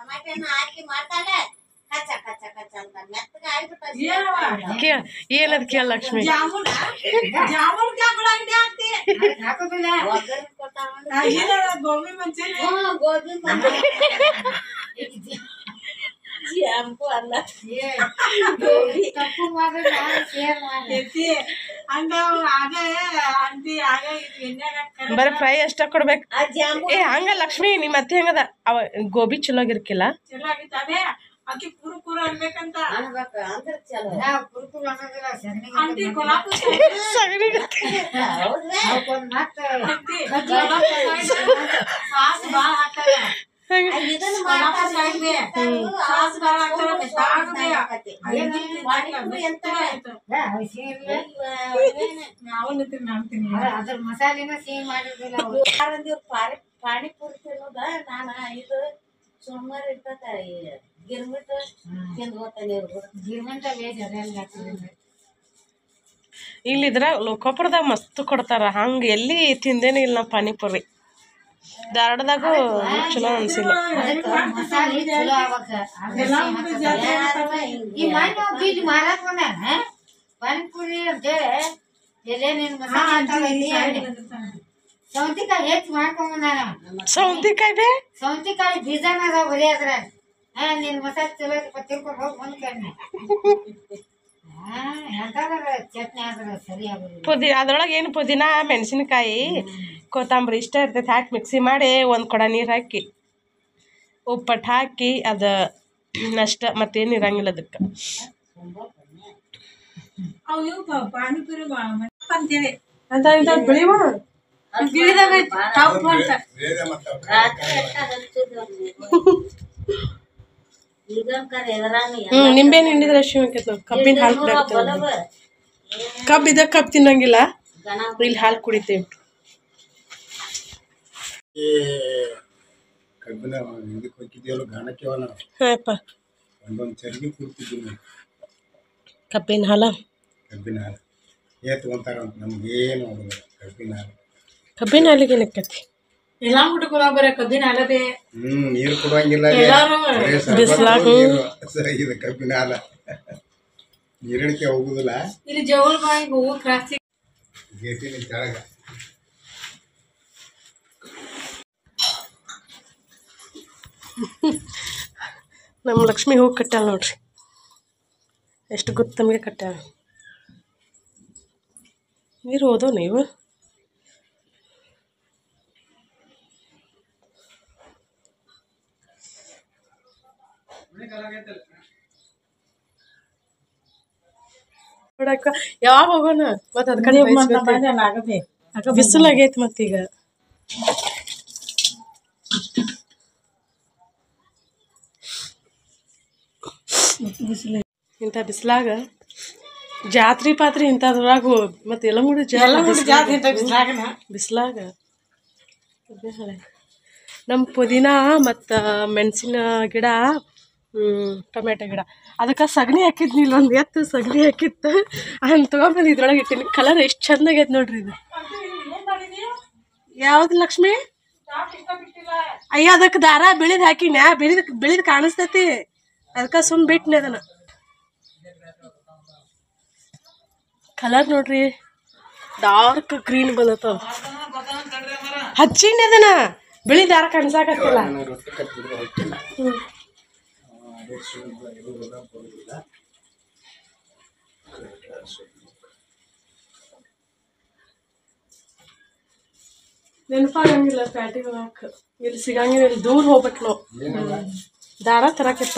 ಟಮಾಟೆನ ಹಾಕಿ ಮಾಡ್ತಾಳೆ ಕಚ್ಚ ಕಚ್ಚ ಕಚ್ಚ ಅಂತ ಮೆತ್ತಗೆ ಆಗ್ಬಿಟ್ಟ ಕೇಳ ಏನದ್ ಕೇಳ ಲಕ್ಷ್ಮಿ ಜಾಮೂನ ಜಾಮೂನ್ ಕಾಕೊಳಂಗಡಿ ಹಾಕ್ತಿ ಹಾಕೋದಿಲ್ಲ ಒಗ್ಗರಣೆ ಕೊಟ್ಟಾಳ ಇಲ್ಲ ಗೋಬಿ ಮಂಚೂರಿ ಹ್ಞೂ ಗೋಬಿ ಶಾಂಪು ಅಲ್ಲ ತಪ್ಪು ಮಾಡಿದ್ರೆ ನಾನು ಸೇರ್ ಮಾಡಿ ಎತ್ತಿ ಹಂಗ ಆಗ ಅಂತಿ ಆಗ ಇದು ಎಣ್ಣೆಗ್ ಹಾಕ್ತಾರೆ. ಬರೀ ಫ್ರೈ ಅಷ್ಟ ಕೊಡ್ಬೇಕು ಆ ಜಾಂಬು ಏ ಹಂಗ ಲಕ್ಷ್ಮಿ ನಿಮ್ಮ ಅತ್ತೆ ಹೆಂಗದ ಅವ ಗೋಬಿ ಚಲೋ ಆಗಿರ್ಕಿಲ್ಲ ಚಲೋ ಆಗಿತ್ತಾವೆ ಆಕಿ ಕುರು ಕುರು ಅನ್ಬೇಕಂತ ಅನ್ಬೇಕು ಅಂದ್ರೆ ಚಲೋ ನಾವು ಕುರುಕುರು ಅನ್ನೋದಿಲ್ಲ ಸಗಣಿ ಅಂತಿ ಕೊಲ್ಲಾಪುರ ಸಗಣಿ ಹೌದ್ರಾ ಹಾಕೊಂಡ್ ಮತ್ತೆ ಅಂತಿ ಸಾಸ್ ಬಾಳ ಹಾಕ್ತಾರೆ ಇದನ್ನ ಕೊಲ್ಲಾಪುರ ಸೈಡ್ಗೆ ಸಾಸ್ ಬಾಳ ಹಾಕ್ತಾರೆ ಮೆತ್ತಾಗದೆ. ಪಾನಿಪುರಿ ಅಂತ ಸಿಹಿ ನಾವು ನಿಂತೀನಿ ಮಾಡ್ತೀನಿ ಅದ್ರ ಮಸಾಲೆನ ಸಿಹಿ ಮಾಡಿರ್ಲಿಲ್ಲ ಅವ್ರು. ಯಾರಂದಿವ್ರು ಪಾನಿ ಪಾನಿಪುರಿ ತಿನ್ನೋದ ನಾನ ಇದು ಸುಮಾರು ಇರ್ತದ ಗಿರ್ಮಿಟ್ ತಿಂದು ಹೋಗ್ತಾನೆ ಇವ್ರು ಜೀವಂತ ವೇಜ್ ಅದೆಲ್ಲ ಹಾಕಿದ್ರೆ ಇಲ್ಲಿ ಇದ್ರ ಲೋಕಾಪುರದಾಗ ಮಸ್ತ್ ಕೊಡ್ತಾರ ಹಂಗ ಎಲ್ಲಿ ತಿಂದೇನೆ ಇಲ್ಲ ನಾ ಪಾನಿಪುರಿ ಧಾರವಾಡದಾಗೂ ಚಲೋ ಅನ್ಸಿಲ್ಲ ಅದಕ್ಕ ಮಸಾಲೆ ಚಲೋ ಆಗ್ಬೇಕ ಅದ್ರ ಸಿಹಿ ಹಾಕಲ್ಲ. ಈ ಮಣ್ಣು ಬೀಜ ಮಾರಾಕ್ ಬಂದಾನ ಪಾನಿಪುರಿ ಅಂತೇಳಿ ಎಲ್ಲೇ ನಿನ್ ಮಸಾಲೆ ಅಂತಾವ ಇಲ್ಲಿ ಹೇಳಿ. ಸೌಂತಿಕಾಯಿ ಹೆಚ್ಚು ಮಾಡ್ಕೊಂಡ್ ಬಂದಾನ ಸೌಂತಿಕಾಯಿ ಬೇ ಸೌಂತಿಕಾಯಿ ಬೀಜನ ಅದಾವ ಬರೀ ಅದ್ರ ಹಾ ನಿನ್ ಮಸಾಲೆ ಚಲೋ ಐತಪ್ಪ ತಿಳ್ಕೊಂಡು ಹೋಗಿ ಬಂದ್ ಕಣ್ಣೆ ಹಾ ಎಂತಾದ್ರ ಚಟ್ನಿ ಆದ್ರ ಸರಿ ಆಗುದಿಲ್ಲ ಪುದಿ ಅದ್ರೊಳಗೆ ಏನು ಪುದೀನ ಮೆಣಸಿನಕಾಯಿ ಕೊತ್ತಂಬರಿ ಇಷ್ಟ ಇರ್ತೈತೆ ಹಾಕಿ ಮಿಕ್ಸಿ ಮಾಡಿ ಒಂದು ಕೊಡ ನೀರು ಹಾಕಿ ಉಪ್ಪಟ್ಟು ಹಾಕಿ ಅದು ಅಷ್ಟ ಮತ್ತೇನು ಇರಂಗಿಲ್ಲ ಅದಕ್ಕೆ ಅವು ಇವು ಪ- ಪಾನಿಪುರಿ ಬಾ- ಮತ್ತ್ ಅಂತೇಳಿ ಅಂತ ಇಂಥ ಬೆಳಿವ ಗಿಳಿದಾವೆ ತಪ್ಪು ಅಂತ ರಾತ್ರಿ ಅಟ್ಟ ಹಚ್ಚಿದ್ರು ಈಗ ಕರೆ ಎದರಾಗ ಹ್ಞೂ ನಿಂಬೆಹಣ್ಣು ಹಿಂಡಿದ್ರೆ ಅಷ್ಟು ಆಕೈತೆ ನಾವು ಕಬ್ಬಿನ ಹಾಲು ಕುಡಿಯಾಕ್ತೇವೆ ಬಲವ ಕಬ್ಬು ಇದ್ದಾಗ ಕಬ್ಬು ತಿನ್ನಂಗಿಲ್ಲ ಗಣ ಇಲ್ಲಿ ಹಾಲು ಕುಡಿತೇವೆ ಕಬ್ಬಿನ ಇದಕ್ಕೆ ಹೋಗಿದ್ದೀವಲ್ಲ ಗಾಣಕ್ಕೆ ನಾವು ಹಾಯಪ್ಪ ಒಂದೊಂದು ಚರಿಗೆ ಕೂರ್ತಿದ್ವಿ ನಾವು ಕಬ್ಬಿನ ಹಾಲ ಕಬ್ಬಿನ ಹಾಲು ಏ ತೊಗೊಂತಾರ ಅಂತ ನಮ್ಗೇನು ಆಗೋದಿಲ್ಲ ಕಬ್ಬಿನ ಹಾಲು ಕಬ್ಬಿನ ಹಾಲಿಗೆ ಏನಕ್ಕತಿ ಎಲ್ಲಾ ಮುಟ್ಕೊಳ ಬರ ಕಬ್ಬಿನ ಅಲ್ಲದೆ ಹ್ಮ್ ನೀರು ಕೊಡುವಂಗಿಲ್ಲ ಅಲ್ಲಿ. ಎಲ್ಲಾರು ಬರೀ ಸರ್ಬತ್ತು ಬಿಸ್ಲಾಗ ನೀರು. ಸರಿ, ಇದು ಕಬ್ಬಿನ ಹಾಲ ನೀರಿಳಿಕೆ ಹೋಗುದಿಲ್ಲ ಇಲ್ಲಿ ಜವಲ್ ಬಾಯಿಗೆ ಹೂವು ಕ್ರಾಸಿ ಗೇಟಿನ ಕೆಳಗ ನಮ್ಮ ಲಕ್ಷ್ಮಿ ಹೋಗಿ ಕಟ್ಟಾಳ ನೋಡ್ರಿ ಎಷ್ಟು ಗೊತ್ತು ನಮಗೆ ಕಟ್ಟಾಳ ನೀರು ಓದೋ ನೀವು ನೋಡಕ್ಕ ಯಾವಾಗ ಹೋಗೋಣ ಮತ್ತೆ ಅದ್ ಕಡೆ ಆಗದೆ ಬಿಸಿಲಾಗೈತಿ ಮತ್ತೀಗ ಇಂಥ ಬಿಸಿಲಾಗ ಜಾತ್ರೆ ಪಾತ್ರೆ ಇಂಥದ್ರಾಗ ಮತ್ತೆ ಎಲ್ಲ ಮುಡಿ ಬಿಸಿಲಾಗ ನಮ್ಮ ಪುದೀನ ಮತ್ತು ಮೆಣಸಿನ ಗಿಡ ಟೊಮೆಟೊ ಗಿಡ ಅದಕ್ಕೆ ಸಗಣಿ ಹಾಕಿದ್ನಿಲ್ಲ ಒಂದು ಎತ್ತು ಸಗಣಿ ಹಾಕಿತ್ತು ಅದನ್ನ ತೊಗೊಂಬಂದು ಇದ್ರೊಳಗೆ ಇಟ್ಟಿನಿ ಕಲರ್ ಎಷ್ಟು ಚಂದಾಗೈತೆ ನೋಡ್ರಿ ಇದು ಯಾವ್ದು ಲಕ್ಷ್ಮಿ ಅಯ್ಯ ಅದಕ್ಕೆ ದಾರ ಬಿಳಿದ್ ಹಾಕಿನ ಬಿಳಿದ್ ಬಿಳಿದ್ ಕಾಣಿಸ್ತೈತಿ ಅದಕ್ಕೆ ಸುಮ್ ಬಿಟ್ನಿ ಅದನ್ನ ಕಲರ್ ನೋಡ್ರಿ ಡಾರ್ಕ್ ಗ್ರೀನ್ ಬಂದತ್ತವ ಹಚ್ಚಿನಿ ಅದನ್ನ ಬಿಳಿ ದಾರ ಕಾಣಿಸಾಕತ್ತಿಲ್ಲ ರೊಟ್ಟಿ ಕಟ್ಟಿದ್ರೆ ಹೊಟ್ಟಿಲ್ಲ ಹ್ಮ್. ಅದೇ ಸುಳ್ಳು ಇದು ಹೋದ ಬರುದಿಲ್ಲ ನೆನಪಾಗಂಗಿಲ್ಲ ಪ್ಯಾಟಿಗೆ ಹೋಗಕ್ಕೆ ಇಲ್ಲಿ ಸಿಗಂಗಿಲ್ಲ ಇಲ್ಲಿ ದೂರ ಹೋಗ್ಬೇಕು ನಾವು ಏನಲ್ಲ ದಾರ ತರಕಿತ್ತ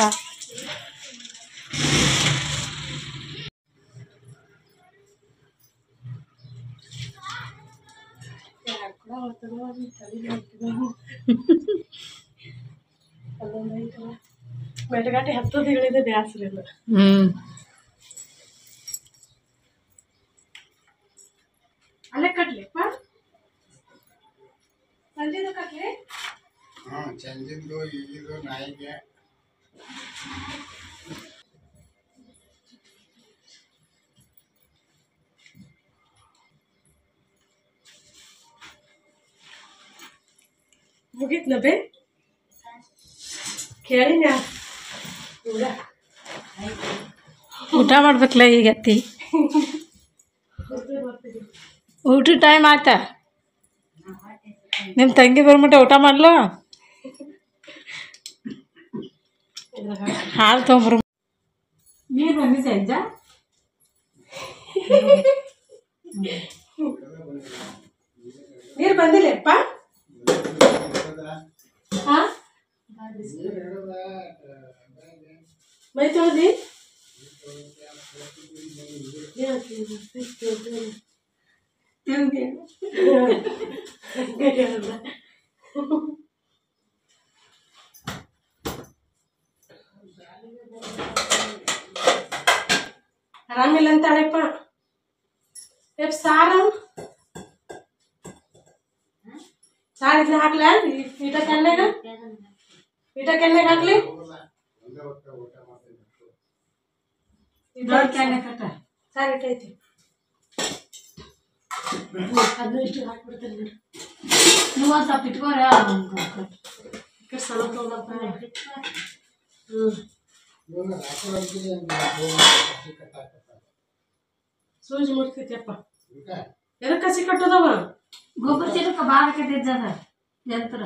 ಬೆಳಗಾಟಿ ಹತ್ತೋದು ಹೇಳಿದೆ ಬ್ಯಾಸರ ಇಲ್ಲ ಹ್ಮ್ ಅಲ್ಲೇ ಕಟ್ಲಿಪ್ಪ ಸಂಜೆದು ಕಟ್ಲಿ ಹ್ಮ್ ಚಂದಿದ್ದು ಈಗಿದು ನಾಯಿಗೆ ಮುಗೀತ್ ಬೇ ಕೇಳಿನ ಊಟ ಮಾಡ್ಬೇಕಲ್ಲ ಈಗ ಅತ್ತಿ ಊಟ ಟೈಮ್ ಆಯ್ತಾ ನಿಮ್ಮ ತಂಗಿ ಬರ್ಮಟ ಊಟ ಮಾಡ್ಲು ಹಾಲು ತೊಗೊಂಬರು ನೀರು ಬಂದಿದೆ ಅಜ್ಜ ನೀರು ಬಂದಿಲ್ಲಪ್ಪ ಹಾ ಮೈ ತೊಳ್ದಿ ಆರಾಮಿಲ್ಲ ಅಂತ ಅಳಪ್ಪ ಯಪ್ಪ ಸಾರು ಸಾರು ಇದನ್ನ ಹಾಕ್ಲ ಈಟ ಕೆನ್ನೆಗ ಈಟ ಕೆನ್ನೆಗ ಹಾಕ್ಲಿ ದೊಡ್ಡ ಕ್ಯಾನೆ ಕಟ್ಟ ಸಾರು ಇಟ್ಟೈತಿ ಅದನ್ನ ಇಷ್ಟು ಹಾಕ್ಬಿಡ್ತಾರೆ ನೋಡಿ ನೀವು ಒಂದು ಸ್ವಲ್ಪ ಇಟ್ಕೋರ ಈ ಕಡೆ ಸಣ್ಣ ತೊಗೊಂಡಪ್ಪ ಹ್ಞೂ ಸೂಜಿ ಮುಟ್ತೈತಿಯಪ್ಪ ಎದಕ್ಕೆ ಕಸಿ ಕಟ್ಟೋದವ ಗೊಬ್ಬರ ಚೀಲಕ್ಕೆ ಬಾಳ ಕಟ್ಟಿದ್ದದ ಯಂತ್ರ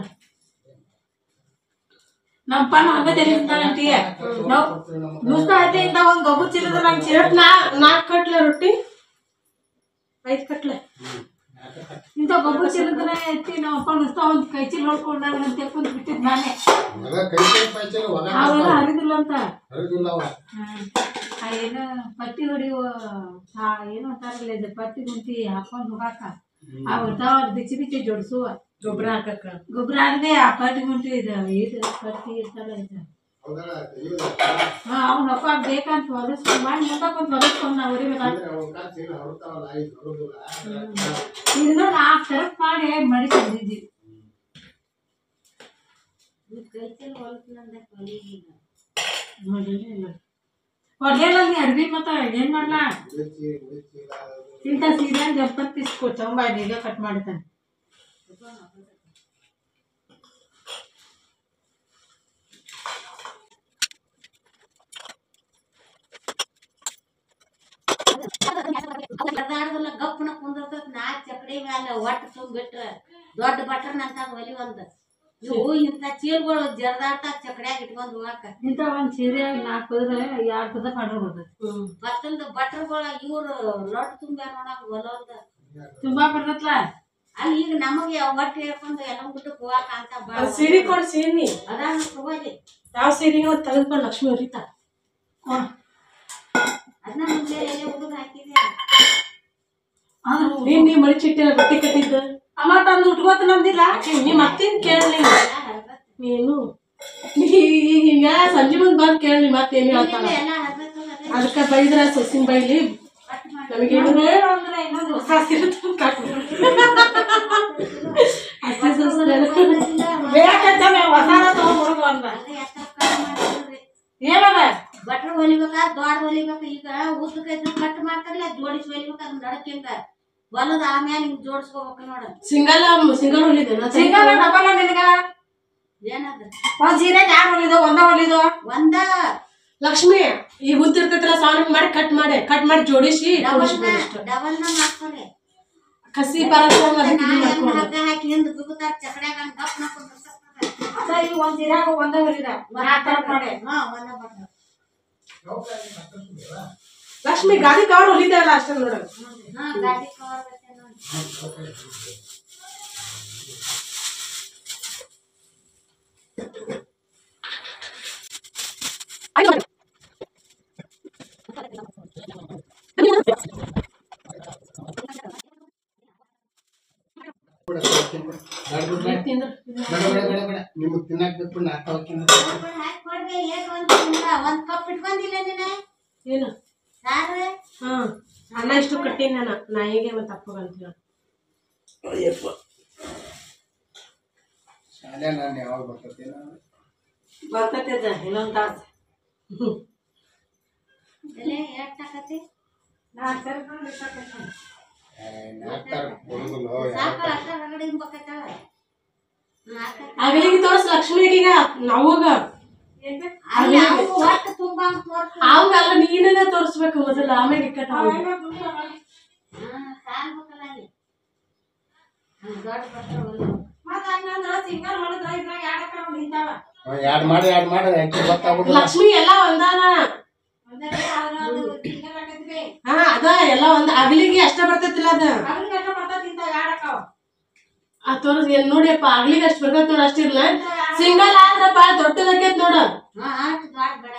ನಮ್ಮ ಪಣ್ಣ ಹಂಗ ತೆರಿಸ್ತಾನಂತೀಯ ನಾವು ನುಸ್ತಾ ಐತೆ ಇಂದ ಒಂದು ಗೊಬ್ಬರ ಚೀಲದ ನಂಗೆ ಚೀಲ ನಾ ನಾಲ್ಕು ಕಟ್ಲೆ ರೊಟ್ಟಿ ಐದು ಕಟ್ಲೆ ಇಂಥ ಗೊಬ್ಬರ ಚೀಲದನ್ನ ಎತ್ತಿ ನಮ್ಮ ಅಪ್ಪ ನುಸ್ತಾ ಒಂದು ಕೈ ಚೀಲ ಹೊಡ್ಕೊಂಡಾಗ ಅಂತ ತೆಕ್ಕೊಂಡ್ ಬಿಟ್ಟಿದ್ ನಾನೇ ಅವೆಲ್ಲ ಹರಿದಿಲ್ಲ ಅಂತ ಹ್ಮ್. ಆ ಏನು ಪಟ್ಟಿ ಹೊಡಿಯುವ ಆ ಏನು ಅಂತಾರಲ್ಲ ಇದು ಪಟ್ಟಿ ಗುಂತಿ ಹಾಕೊಂಡು ಹೋಗಾಕ ಆ ಬರ್ತಾವ ಬಿಚ್ಚಿ ಬಿಚ್ಚಿ ಜೋಡಿಸುವ ಗೊಬ್ಬರ ಹಾಕಕ್ಕ ಗೊಬ್ಬರ ಆಗದೆ ಆ ಪಟ್ಟಿ ಗುಂಟಿ ಇದು ಇದು ಪಟ್ಟಿ ಇರ್ತಲ್ಲ ಇದು ಹಾ ಅವ್ನ ಅಪ್ಪ ಬೇಕಂತ ಹೊಲಸ್ಕೊಂಡ್ ಮಾಡಿ ಮುಂದಕ್ಕೊಂದು ಹೊಲಸ್ಕೊಂಡ್ ನಾವು ಹೊಡಿಬೇಕಾಗ್ತದೆ ಇದನ್ನ ನಾಲ್ಕು ಸರಕ್ ಮಾಡಿ ಮಡಿ ತಂದಿದ್ವಿ ಹೊಡ್ಲಿಲ್ಲ ನೀ ಅಡ್ಬಿ ಮತ್ತ ಏನ್ ಮಾಡ್ಲಾ ಇಂಥ ಸೀರೆ ಎಪ್ಪತ್ತು ಇಸ್ಕೊ ತಗೊಂಬ ಈಗ ಕಟ್ ಮಾಡ್ತಾನೆ ಕರ್ನಾಟಕದಲ್ಲ ಗಪ್ಪನ ಕುಂದಿರ್ತದ ನಾ ಚಕಡಿ ಮ್ಯಾಲ ಒಟ್ಟು ತುಂಬಿಟ್ರ ದೊಡ್ಡ ಬಟ್ರ ನಂತ ಒಲಿ ಒಂದ್ ಇವು ಇಂಥ ಚೀಲ್ಗಳು ಜರ್ದಾಟ ಚಕಡ್ಯಾಗ ಇಟ್ಕೊಂಡ್ ಹೋಗಾಕ ಇಂಥ ಒಂದ್ ಸೀರೆ ನಾಲ್ಕು ಹೋದ್ರೆ ಎರಡು ಪದ ಮಾಡ್ರ ಬರ್ತೈತಿ ಮತ್ತೊಂದು ಬಟ್ರಗಳ ಇವ್ರು ಲೊಟ್ ತುಂಬ್ಯಾರ ನೋಡಕ್ ಹೊಲದ ತುಂಬಾ ಬರ್ತತ್ಲ ಅಲ್ಲಿ ಈಗ ನಮಗೆ ಒಟ್ಟು ಹೇಳ್ಕೊಂಡು ಎಲ್ಲ ಬಿಟ್ಟು ಹೋಗಾಕ ಅಂತ ಬಾಳ ಅದು ಸೀರೆ ಕೊಡು ಸೀರೆ ಅದಾನ ತಗೋಲಿ ಯಾವ ಸೀರೆ ಅವತ್ತು ತೆಗೆದುಕೊಂಡು ಲಕ್ಷ್ಮಿ ಹೊರಿತಾ ಅದನ್ನ ಮುಂದೆ ಎಲೆ ಹುಡುಗ ಹಾಕಿದೆ ನೀನ್ ನೀ ಮಡಿಚಿಟ್ಟಿಲ್ಲ ರೊಟ್ಟಿ ಕಟ್ಟಿದ್ದ ಅಮ್ಮ ತಂದು ಉಟ್ಕೋತ ನಂದಿಲ್ಲ ಆಕೆ ನೀ ಮತ್ತೇನ್ ಕೇಳಲಿ ಎಲ್ಲ ಹರ್ಬತ್ ನೀನು ನೀ ಈಗ ಹಿಂಗ ಸಂಜೆ ಮುಂದೆ ಬಂದು ಕೇಳಲಿ ಮತ್ತೇನು ಹೇಳ್ತಾಳ ಎಲ್ಲ ಹರ್ಬತ್ ಅದೇ ಅದಕ್ಕೆ ಬೈದ್ರ ಸೊಸಿನ ಬೈಲಿ ಕಟ್ ಮಾಡಿ ನಮಗೇನು ಅಂದ್ರೆ ಇನ್ನೊಂದು ಹೊಸ ಸೀರೆ ತಂದು ಕಟ್ಬಿಡು. ಅಷ್ಟೇ ಸೊಸೆ ಬೇಕಂತವೆ ಹೊಸಾದ ತಗೊಂಡ್ಬಿಡುದು ಅಂದ ಅದೇ ಎತ್ತ ಕಟ್ ಮಾಡಿದ್ರಿ ಏನದ ಬಟ್ರ ಹೊಲಿಬೇಕಾ ದೊಡ್ಡ ಹೊಲಿಬೇಕು ಈಗ ಉದ್ದಕ ಇದ್ರ ಕಟ್ ಮಾಡ್ತಾರಲ್ಲ ಜೋಡಿಸಿ ಹೊಲಿಬೇಕು ಅದ್ ನಡಕ್ ಹಿಂಗ ಹೊಲದ ಆಮ್ಯಾಲ ಹಿಂಗ್ ಜೋಡಿಸ್ಕೋಬೇಕು ನೋಡ ಸಿಂಗಲ್ ಸಿಂಗಲ್ ಹೊಲಿದೇನ ಸಿಂಗಲ್ ಡಬಲ್ ನಿನಗ ಏನದ ಒಂದ್ ಸೀರೆ ಯಾರು ಹೊಲಿದು ಒಂದ ಹೊಲಿದು ಒಂದ ಲಕ್ಷ್ಮಿ ಈ ಉದ್ದಿರ್ತೈತಲ್ಲ ಸಾವನ್ ಮಾಡಿ ಕಟ್ ಮಾಡಿ ಕಟ್ ಮಾಡಿ ಜೋಡಿಸಿ ಡಬಲ್ನ ಜೋಡಿಸ್ಬಿಡು ಅಷ್ಟೇ. ಡಬಲ್ನ ಮಾಡ್ತಾರೆ ಕಸಿ ಪರಸ್ಪರ ಅದಕ್ಕೆ ಇದು ಹೆಂಗ್ ಮಾಡ್ಕೊಂಡು ಹಗ್ಗ ಹಾಕಿ ಹಿಂದ್ ಬಿಗುತ್ತಾರ ಚಕಡ್ಯಾಗ ಹಂಗ್ ಗಪ್ ಹಾಕೊಂಡ್ ಅದ ಈ ಒಂದ್ ಸೀರೆ ಒಂದ ಹೊಲಿದ ಆ ತರ ಮಾಡಿ ಹಾ ಒಂದ ಬಟ್ರ ಲಕ್ಷ್ಮಿ ಗಾಡಿ ಕವರ್ ಹೊಲಿತಾರಲ್ಲ ಅಷ್ಟೇ ನೋಡ ಹಾ ಗಾಡಿ ಕವರ್ ಬಟ್ಟೆ ನೋಡಿ ನಿಮ್ಗೆ ತಿನ್ನಕ್ ಬೇಕು ನಾ ತಗೋತೀನಿ ಹಾಕಿ ಕೊಡ್ಬೇ ಏಟ್ ಒಂದ್ ತಿಂದ ಒಂದ್ ಕಪ್ ಇಟ್ಕೊಂಡಿಲ್ಲ ನೀನ ಏನು ಸಾರು ಹಾ ಅನ್ನ ಇಷ್ಟು ಕಟ್ಟಿನ ನಾನು ನಾಯಿಗೆ ಮತ್ತೆ ಅಪ್ಪಗಂತ ಹೇಳಿ ಶಾಲೆ ನಾನು ಯಾವಾಗ ಬರ್ತೈತಿ ಬರ್ತೈತಿದ್ದ ಇನ್ನೊಂದ್ ತಾಸು ಎಲೆ ಎಷ್ಟ್ ಆಕತಿ ನಾಲ್ಕು ಸೇರ್ಕೊಂಡು ಇಪ್ಪತ್ತೈದು. ನಾಲ್ಕಾರು ಹುಡುಗರು ಸಾಕು ಅಷ್ಟ ಹೊರಗಡೆ ಹಿಂಬಕತ್ತಾಳ ಆಗಲಿಗೆ ತೋರ್ಸ್ ಲಕ್ಷ್ಮಿಗೀಗ ನಾವಾಗ ಅಲ್ಲಿ ಅವ್ನು ಒಟ್ಟು ತುಂಬಾ ತೋರ್ಸು. ಅವಂಗಲ್ಲ ನೀನೇ ತೋರಿಸ್ಬೇಕು ಮೊದಲು ಆಮೇಲೆ ಇಕ್ಕಟ್ಟ ಹ್ಮ್, ಕಾಣ್ಬೇಕಲ್ಲ ಅಲ್ಲಿ. ಹ್ಮ್, ದೊಡ್ಡ ಬಟ್ರೆ ಹೊಲ್ದು. ಎರಡು ಮಾಡಿ ಎರಡು ಮಾಡಿ ಅಕ್ಕಿ ಗೊತ್ತಾಗ್ಬಿಟ್ಟು ಲಕ್ಷ್ಮಿ ಎಲ್ಲ ಒಂದಾನ ಹಾ ಅದ ಎಲ್ಲ ಒಂದ ಅಗಲಿಗೆ ಅಷ್ಟ ಬರ್ತೈತಿಲ್ಲ ಅದ ಆ ತೋರಿಸ್ ಏನ್ ನೋಡಿಯಪ್ಪ ಅಗ್ಲಿಗೆ ಅಷ್ಟ್ ಬರ್ತೈತಿ ನೋಡ ಅಷ್ಟಿರ್ಲ ಸಿಂಗಲ್ ಆದ್ರ ಬಾಳ ದೊಡ್ಡದಾಕೈತ್ ನೋಡ ಹಾ, ಅಷ್ಟ್ ದೊಡ್ಡ ಬೇಡ.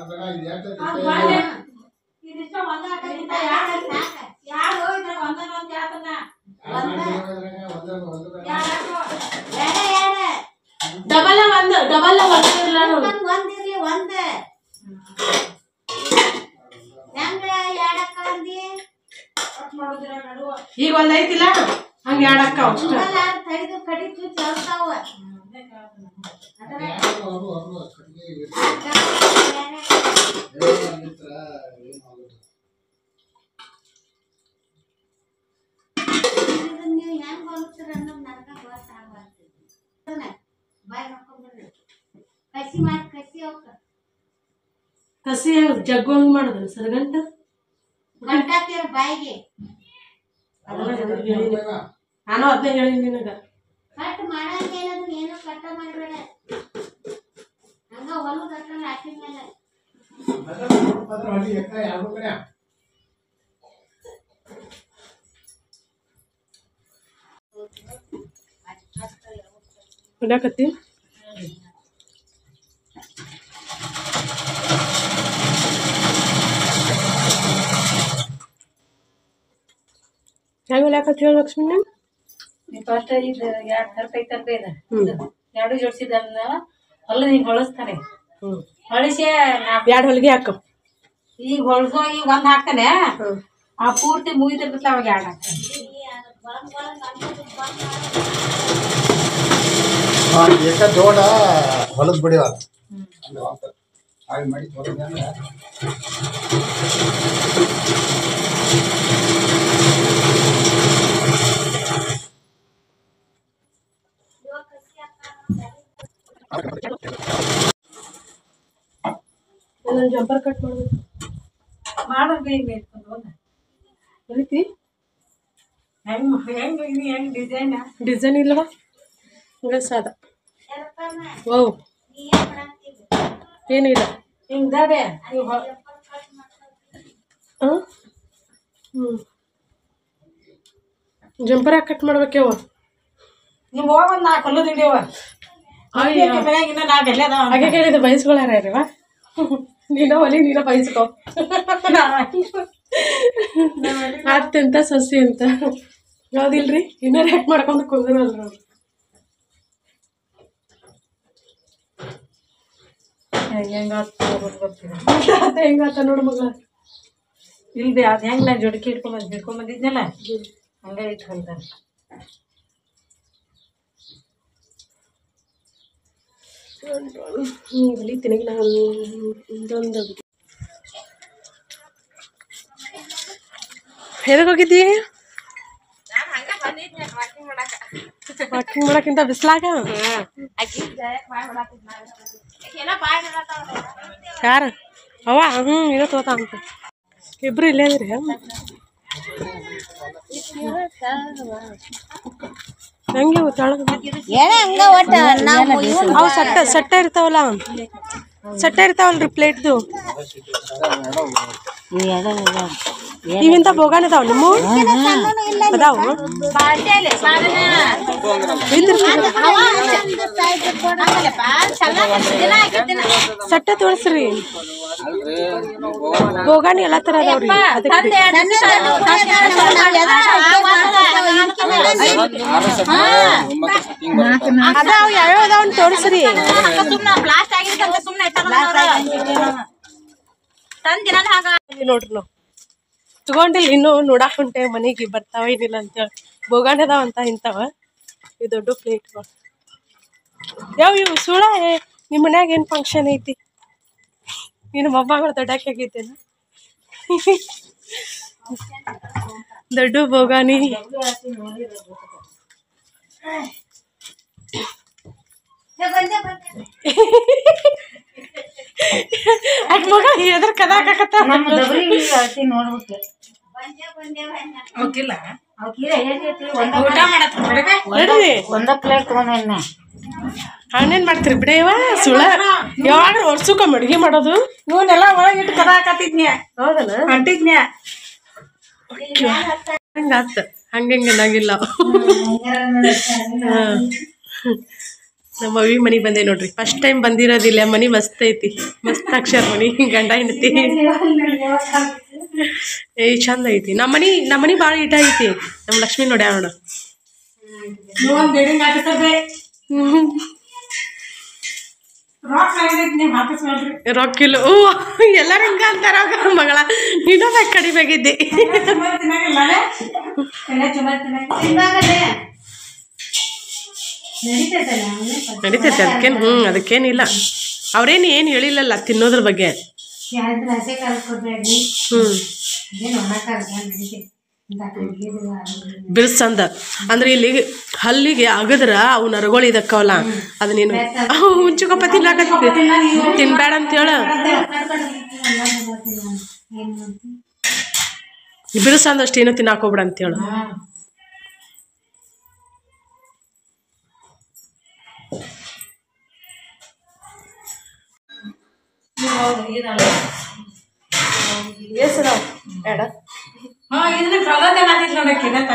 ಬೇಡ, ಬೇಡ. ಡಬಲ್ ಒಂದ್ ಡಬಲ್ ಒಂದಿರ್ಲ ನೋಡು ಒಂದ್ ಒಂದಿರ್ಲಿ ಒಂದ್ ಹೆಂಗ ಎರಡಕ್ಕ ಒಂದಿ ಈಗ ಒಂದ್ ಐತಿಲ್ಲ ಹಂಗ ಎರಡಕ್ಕ ಅಷ್ಟ ಸಿಂಗಲ್ ಆರ್ ತಡಿದು ಕಡಿತು ಚಲ್ತಾವ ನೀವು ಹೆಂಗ್ ಹೊಲಸ್ತೀರ ಅನ್ನೋದು ನನಗ ಗೊತ್ತಾಗ್ಬಾರ್ದು ಬಾಯ್ ಹಾಕೊಂಡ್ಬಿಡ್ರಿ ಕಸಿ ಮಾಡಿ ಕಸಿ ಹೋಗ್ತ ಕಸಿ ಹೆಂಗ್ ಜಗ್ಗು ಹಂಗ್ ಮಾಡುದು ಸರ್ಗಂಟ ಗಂಟಾಕ್ತಿರ ಬಾಯಿಗೆ ನಾನು ಅದನ್ನೇ ಹೇಳಿ ನಿನಗ ಕಟ್ ಮಾಡಂಗೇನದು ಏನು ಕಟ್ಟ ಮಾಡಬೇಡ ಹಂಗ ಹೊಲದ ಹತ್ರ ಹಾಕಿದ ಮೇಲೆ ಹೊಡ್ಯಾಕತ್ತಿ ಹೆಂಗ್ ಹೊಡ್ಯಾಕತ್ತಿ ಹೇಳ ಲಕ್ಷ್ಮಿ ಫಸ್ಟ್ ಇದು ಎರಡು ಸರ್ಪ ಐತಲ್ರಿ ಇದು ಎರಡು ಜೋಡಿಸಿದನ್ನ ಹೊಲ ಹಿಂಗ್ ಹೊಳಸ್ತಾನೆ ಹ್ಮ್ ಹೊಳಿಸಿ ನಾ ಎರಡು ಹೊಲಿಗೆ ಹಾಕ ಈಗ ಹೊಳ್ಸೋ ಈಗ ಒಂದ್ ಹಾಕ್ತಾನೆ ಆ ಪೂರ್ತಿ ಮುಗಿತಿರ್ತಲ್ಲ ಅವಾಗ ಎರಡು ಹಾಕ್ತಾನೆ ಏಕ ಜೋಡ ಹೊಲದ್ ಬಿಡಿವ ಹಾಗೆ ಮಾಡಿ ತೊಗೊಂಡ್ರೆ ನಾನು ಜಂಪರ್ ಕಟ್ ಮಾಡ್ಬೇಕು ಮಾಡೋದು ಈಗ ಇಟ್ಕೊಂಡು ಹೋದ ಹೊಲಿತಿ ಹೆಂಗ್ ಹೆಂಗ್ ಇದು ಹೆಂಗ್ ಡಿಸೈನ್ ಡಿಸೈನ್ ಇಲ್ವಾ ಹಂಗ ಸಾದ ಓ ನೀ ಏನ್ ಮಾಡಂತೀವಿ ಏನಿಲ್ಲ ಹಿಂಗದೆ ಹಾಂ ಹ್ಞೂ ಜಂಪರ್ ಯಾಕೆ ಕಟ್ ಮಾಡ್ಬೇಕ್ಯವ ನಿಮ್ ಹೋಗೊಂದ್ ನಾಲ್ಕು ಹೊಲದ ಹಿಡಿಯವ ಅಯ್ಯ ಮನ್ಯಾಗ ಇನ್ನ ನಾಲ್ಕು ಎಲ್ಲೇ ಅದಾವ ಹಾಗೆ ಕೇಳಿದೆ ಬಯಸ್ಕೊಳಾರ ರೀವ ನೀನ ಒಲಿ ನೀನ ಬಯಸ್ಕೊ ಅತ್ತೆಂತ ಸೊಸಿ ಅಂತ ಯಾವ್ದಿಲ್ರಿ ಇನ್ನೂ ರೇಟ್ ಮಾಡ್ಕೊಂಡು ಕುಂದ್ರಲ್ರಿ ಅವ್ರು ಹೆಂಗ ಗೊತ್ತಿಲ್ಲ ಅದ ಹೆಂಗಾತ ನೋಡು ಮಗಳ ಇಲ್ರಿ ಅದ್ ಹೆಂಗ್ ನಾ ಜೊಡ್ಕಿ ಇಟ್ಕೊಂಡ್ ಹಿಡ್ಕೊಂಡ್ ಬಂದಿದ್ನಲ್ಲ ಹಂಗ ಇಟ್ಕೊಂತಾರೆ ಹ್ಞೂ ಹೊಲಿತೀನಿ ನಾನು ಇದೊಂದು ಎದಕ್ಕೆ ಹೋಗಿದ್ದಿ ವಾಕಿಂಗ್ ಮಾಡಕ್ಕಿಂತ ಬಿಸ್ಲಾಗ ಯಾರು ಅವ ಹ್ಞೂ ಏನೋ ತೋತ ಅಂತ ಇಬ್ರು ಇಲ್ಲೇ ಇದ್ರಿ ಹೆಂಗೆ ತೆಳಗ ಅವು ಸಟ್ಟ ಸಟ್ಟ ಇರ್ತಾವಲ್ಲ ಸಟ್ಟ ಇರ್ತಾವಲ್ರಿ ಪ್ಲೇಟ್ದು ಇವಿಂತ ಬೋಗಾನ್ ಇದಾವ ನಿಮ್ಮ ಅದಾವ ಸಟ್ಟ ತೋರಿಸ್ರಿ ಬೋಗಾನಿ ಎಲ್ಲ ತರ ಅದಾವ್ರಿ ಅದಕ್ಕೆ ಅದಾವ ಯಾವ್ಯಾವ ಅದಾವ ತೋರಿಸ್ರಿ ಇಲ್ಲಿ ನೋಡ್ರಿ ನಾವು ತಗೊಂಡಿಲ್ಲ ಇನ್ನು ನೋಡಾಕ್ ಹೊಂಟೆ ಮನೆಗೆ ಬರ್ತಾವ ಏನಿಲ್ಲ ಅಂತೇಳಿ ಬೋಗಾಣಿ ಅದಾವ ಅಂತ ಇಂಥವ ಈ ದೊಡ್ಡ ಪ್ಲೇಟ್ಗಳು ಯಾವ ಇವು ಸುಳ ನಿಮ್ಮ ಮನ್ಯಾಗ ಏನು ಫಂಕ್ಷನ್ ಐತಿ ನೀನು ಮೊಬ್ಬಗಳು ದೊಡ್ಡಕ್ಕೆ ಆಗೈತೇನ ದೊಡ್ಡ ಬೋಗಾನಿ ಆಕೆ ಮಗ ಎದ್ರ ಕದಾಕತ್ತ ನಮ್ಮ ದಬ್ರಿ ಅಳ್ತಿ ನೋಡ್ಬೇಕು ಬಂದೆ ಬಂದೆ ಬಂದೆ ಅವಕ್ಕಿಲ್ಲ ಅವಕ್ಕಿರ ಹೇಗೈತಿ ಒಂದ ಊಟ ಮಾಡತ್ ನೋಡಿದೆ ನಡ್ರಿ ಒಂದ ಪ್ಲೇಟ್ ತಗೊಂಡ ಹಣ್ಣೇನ್ ಮಾಡ್ತೀರಿ ಬಿಡೇವ ಸುಳ ಯಾವಾಗ ವರ್ಷಕ್ಕೊಮ್ಮೆ ಅಡುಗೆ ಮಾಡೋದು ಇವನ್ನೆಲ್ಲ ಒಳಗಿಟ್ಟು ಕದ ಹಾಕತ್ತಿದ್ನ್ಯ ಹೌದನ ಅಂಟಿದ್ನ್ಯ ಹಂಗಾತ ಹಂಗಂಗ ಅನ್ನಂಗಿಲ್ಲ ನಮ್ಮ ಅವಿ ಮನಿ ಬಂದೆ ನೋಡ್ರಿ ಫಸ್ಟ್ ಟೈಮ್ ಬಂದಿರೋದಿಲ್ಲ ಮನಿ ಮಸ್ತ್ ಐತಿ ಮಸ್ತ್ ಅಕ್ಷರ ಮನಿ ಗಂಡ ಹೆಂಡತಿ ಏ ಚಂದ ಐತಿ ನಮ್ಮ ಮನಿ ನಮ್ಮ ಮನಿ ಭಾಳ ಇಟ ಐತಿ ನಮ್ಮ ಲಕ್ಷ್ಮಿ ನೋಡ್ಯಾ ನೋಡು ನೀವೊಂದ್ ಬಿಲ್ಡಿಂಗ್ ಹಾಕಿಸ್ತದೆ ರಾಕ್ ಆಗಿದ್ದೈತಿ ನೀವು ಹಾಕಿಸ್ಬೇಡ್ರಿ ರೊಕ್ಕಿಲ್ಲ ಹೂ ಎಲ್ಲಾರು ಹಿಂಗ ಅಂತಾರ ಮಗಳ ನೀನು ಕಡಿಮೆ ಆಗಿದ್ದಿ ಚುಮ್ಮರಿ ತಿನ್ನಂಗಿಲ್ಲ ಎಲ್ಲ ಚುಮ್ಮರಿ ತಿನ್ನಂಗಿಲ್ಲ ಇವಾಗಲೇ ನಡೀತೈತಲ್ಲ ನಡೀತೈತೆ ಅದಕ್ಕೇನು ಹ್ಞೂ ಅದಕ್ಕೇನಿಲ್ಲ ಅವ್ರೇನು ಏನು ಹೇಳಿಲ್ಲಲ್ಲ ತಿನ್ನೋದ್ರ ಬಗ್ಗೆ ಯಾರಾದ್ರೂ ಹಸೆ ಕಾಲ ಕೊಡ್ಬೇಡಿ ಹ್ಞೂ ಏನು ಒಣಕಾಲ ನಡೀತೈತಿ ಇಂಥ ಕಡ್ಗಿದು ಬಿರ್ಸಂದ ಅಂದ್ರೆ ಇಲ್ಲಿ ಹಲ್ಲಿಗೆ ಅಗದ್ರ ಅವು ನರಗಳು ಇದಕ್ಕವಲ್ಲ ಅದು ನೀನು ಹುಂಚುಕೊಪ್ಪ ತಿನ್ಲಾಕತ್ತಿ ತಿನ್ಬೇಡ ಅಂತ ಹೇಳ ಏನು ಮಾಡ್ತಿ ಬಿರ್ಸಂದಷ್ಟು ಏನು ತಿನ್ನಾಕ್ ಹೋಗ್ಬೇಡ ಅಂತ ಹೇಳು ಹಾ ಇದನ್ನ ಕಳ್ದತೆ ಮಾಡಿದ್ ನೋಡಕ್ಕೆ ಇದತ್ತ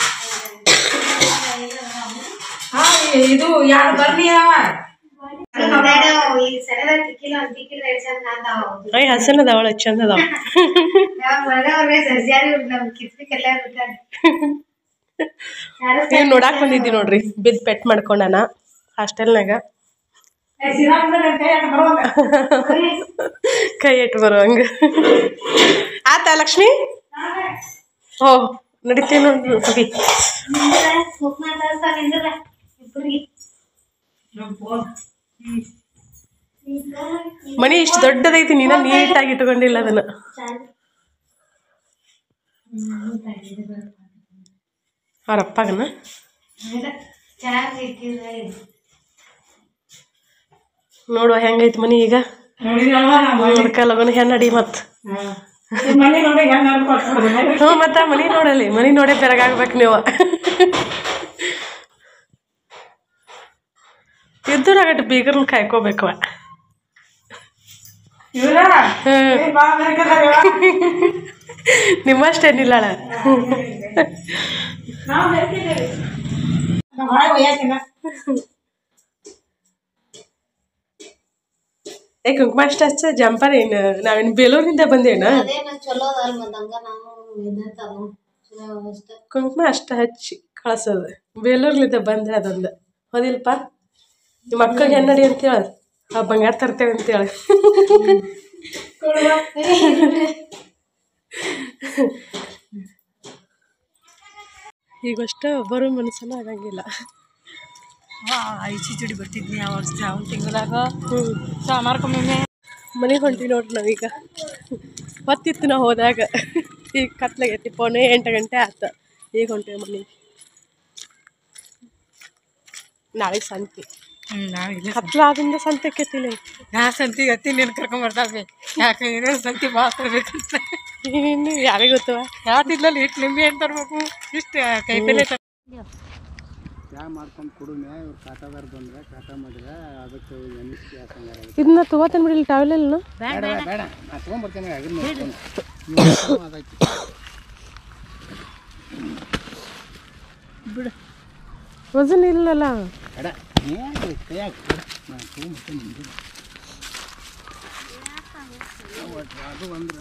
ಹಾ ಇದು ಎರಡು ಬರ್ನಿ ಅವ ಈಗ ಸರಿಯಾದ ತಿಕ್ಕಿಲ್ಲ ಒಂದು ತಿಕ್ಕಿಲ್ಲ ಎರಡು ಚಂದ ಅಂತಾವ ಐ ಹಸನ್ ಅದಾವಳ ಚಂದ ಅದಾವ ಹೊರಗವ್ರೆ ಸರ್ಜಾರಿ ನಮ್ ಕಿತ್ಲಿಕ್ಕೆಲ್ಲ ಇರ್ತಾರೆ ನೀವು ನೋಡಾಕ್ ಬಂದಿದ್ದಿ ನೋಡ್ರಿ ಬಿದ್ ಪೆಟ್ ಮಾಡ್ಕೊಂಡಾನ ಹಾಸ್ಟೆಲ್ನಾಗ ಕೈ ಇಟ್ಟು ಬರುವಂಗ ಆತ ಲಕ್ಷ್ಮಿ ಓ ನಡಿತೀವಿ ನೋಡ್ರಿ ಹೋಗಿ ಮನಿ ಇಷ್ಟು ದೊಡ್ಡದೈತಿ ನೀನ ನೀಟಾಗಿ ಇಟ್ಕೊಂಡಿಲ್ಲ ಅದನ್ನ ಅವ್ರ ಅಪ್ಪಗನ ಚೆನ್ನಾಗಿ ಇಟ್ಟಿದ್ರೆ ನೋಡುವ ಹೆಂಗೈತಿ ಮನಿ ಈಗ ಅದಕ್ಕೆ ಲಗನ ಹೆಣ್ಣು ಅಡಿ ಮತ್ ಮನೆ ನೋಡಿ ಹೆಂಗ್ ಅನ್ಕೊಳ್ತಾರೆ ಹ್ಞೂ ಮತ್ತ ಮನಿ ನೋಡಲಿ ಮನಿ ನೋಡೇ ಬೆರಗಾಗ್ಬೇಕು ನೀವು ಇದ್ದೂರಾಗಟ್ಟು ಬೀಗರ್ನ ಕಾಯ್ಕೋಬೇಕು ಇವ್ರ ಹ್ಮ್ ಏ, ಬಾಳ ಬೆರಕದಾರ ಇವ. ನಿಮ್ಮಷ್ಟೇನಿಲ್ಲಳ ನಾವ್ ಬೆರಕಿದ್ದೇವೆ ನಮ್ಮ ಹೊರಗೆ ಒಯ್ಯಾಕಿನ ಏ ಕುಂಕುಮ ಅಷ್ಟ ಹಚ್ಚ ಜಂಪರ್ ಏನು ನಾವೇನು ಬೇಲೂರಿಂದ ಬಂದೇನ ಅದೇನು ಚಲೋ ಅದಲ್ಲ ಮತ್ತ ಹಂಗ ನಾವು ಇದಂತಾವ ಚಲೋ ಅಷ್ಟ ಕುಂಕುಮ ಅಷ್ಟ ಹಚ್ಚಿ ಕಳ್ಸೋದು ಬೇಲೂರ್ಲಿಂದ ಬಂದ್ರೆ ಅದೊಂದು ಹೌದಿಲ್ಪ ನಿಮ್ಮ ಅಕ್ಕಗೆ ಹೆಣ್ಣಡಿ ಅಂತೇಳ ಆ ಬಂಗಾರ ತರ್ತೇವೆ ಅಂತೇಳಿ ಈಗಷ್ಟ ಬರೋ ಮನಸ್ಸನ್ನ ಆಗಂಗಿಲ್ಲ ಐಚಿ ಚುಡಿ ಬರ್ತಿದ್ನಿ ಆ ವರ್ಷ ಒಂದು ತಿಂಗಳಾಗ ಹ್ಞೂ ಸಾಮಾರ್ಕೊಮ್ಮೆ ಮನೆಗೆ ಹೊಂಟಿ ನೋಡ್ರಿ ನಾವೀಗ ಹೊತ್ತಿತ್ತು ನಾವು ಹೋದಾಗ ಈಗ ಕತ್ಲಾಗೈತಿ ಪೋನೆ ಎಂಟು ಗಂಟೆ ಆತ ಈಗ ಹೊಂಟೇವೆ ಮನೆಗೆ ನಾಳೆ ಸಂತೆ ಹ್ಞೂ ನಾವು ಇಲ್ಲ ಕತ್ಲಾದಿಂದ ಸಂತೆ ಕೆತ್ತಿಲ್ಲ ನಾ ಸಂತಿಗೆ ಹತ್ತಿ ನೀನು ಕರ್ಕೊಂಡ್ ಬರ್ತಾವೆ ಯಾಕೆ ಏನೋ ಸಂತಿ ಭಾಳ ತರ್ಬೇಕಂತ ಇನ್ನು ಯಾರಿಗೆ ಗೊತ್ತವ ಯಾತಿದ್ಲಲ್ಲಿ ಇಟ್ಟು ನಿಂಬೆ ಅಂತ ತರ್ಬೇಕು ಇಷ್ಟು ಕೈಪಲ್ಲೆ ತರ ಚಾ ಮಾಡ್ಕೊಂಡು ಕುಡಿದ್ನೆ ಇವ್ರು ಕಾಟಾದಾರ ಬಂದ್ರೆ ಕಾಟ ಮಾಡಿದ್ರೆ ಅದಕ್ಕೆ ನೆನೆಸಿ ಹಾಕಂಗಾರ ಇದನ್ನ ತಗೋತೇನೆ ಬಿಡಿ ಟಾವೆಲ್ಲ ಬೇಡ ಬೇಡ ನಾ ತೊಗೊಂಬರ್ತೇನೆ ಅದ್ರ ಮಾಡ್ಕೊಂಡು ಅದಕ್ಕೆ ವಜನ್ ಇಲ್ಲಲ್ಲ ಬೇಡ ಏನು ಕೈಯಾಗ ನಾ ತೊಗೊಂಬರ್ತೇನೆ ನಿಮ್ಗೆ. ಅದು ಅಂದ್ರೆ